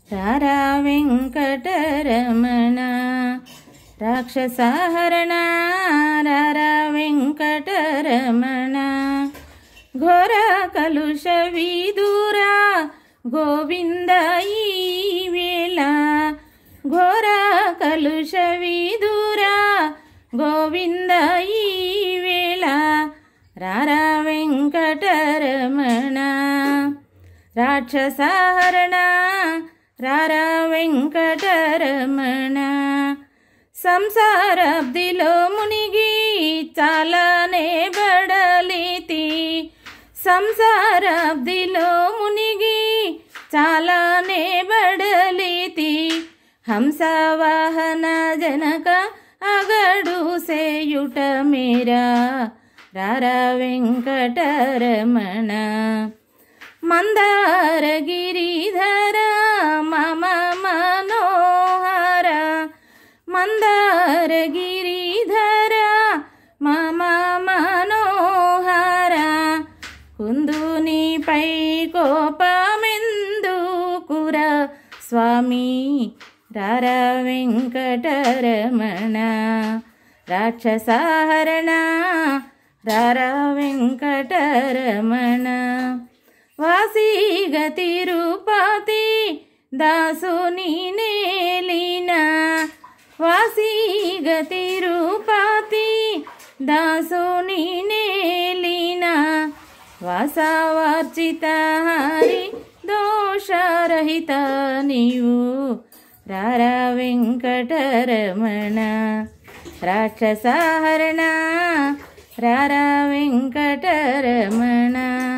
రారా వెంకటరమణ రాక్షసహరణ రారా వెంకటరమణ ఘోర కలుష విదూరా గోవింద ఈ వేళ ఘోర కలుష విదూరా గోవింద ఈ వేళ రారా వెంకటరమణ రాక్షసహరణ రారా వెంకటరమణ సంసారబ్దిలో మునిగి చాలానే బడలితి సంసారబ్దిలో మునిగి చాలానే బడలితి హంసవాహన జనక అగడు సేయుట మీరా రారా వెంకటరమణ మందార గిరిధర మమ మనోహర మందార గిరిధర మమ మనోహర కుందునిపై కోపమెందుకుర స్వామి రార వెంకటరమణ రాక్షసహరణ రార వెంకటరమణ వాసిగ తిరుపతి దాసుని నేలిన వాసిగ తిరుపతి దాసుని నేలిన వాసవర్జిత హరి దోషరహిత నీవు రారా వెంకటరమణ రాక్షసహరణ రారా వెంకటరమణ